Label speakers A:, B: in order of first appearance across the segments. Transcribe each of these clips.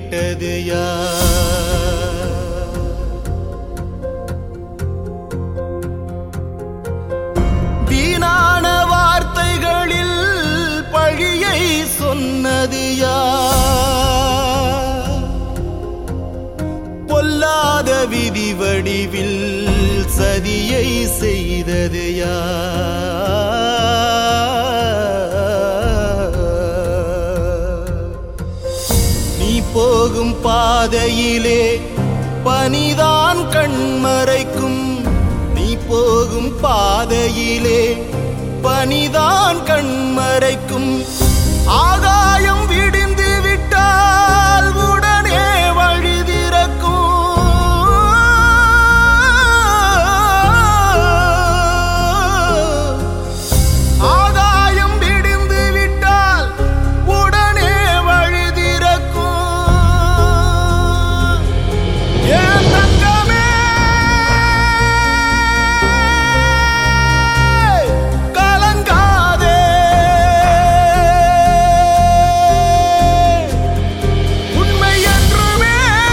A: கேட்டது யார் வீணான வார்த்தைகளில் பழியை சொன்னது யார் பொல்லாத விதி வடிவில் சதியை செய்தது யார் நீ போகும் பாதையிலே பனிதான் கண்மறைக்கும் நீ போகும் பாதையிலே பனிதான் கண்மறைக்கும் ஆகாயம் விடிந்து விட்டால் உடனே வழி திறக்கும் ஆகாயம் விடிந்து விட்டால் உடனே வழி திறக்கும் ஏன் தங்கமே கலங்காதே உண்மை என்றுமே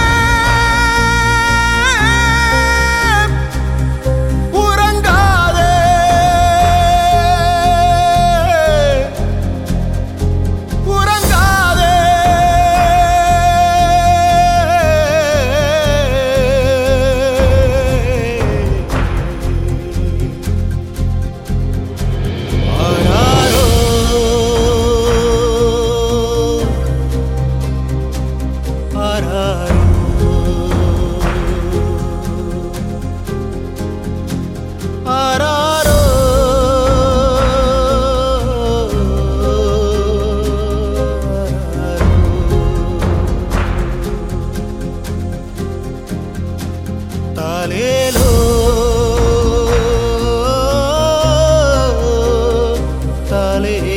A: உறங்காதே உறங்காதே ஆராரோ ஆராரோ ஆராரோ தாலேலோ தாலே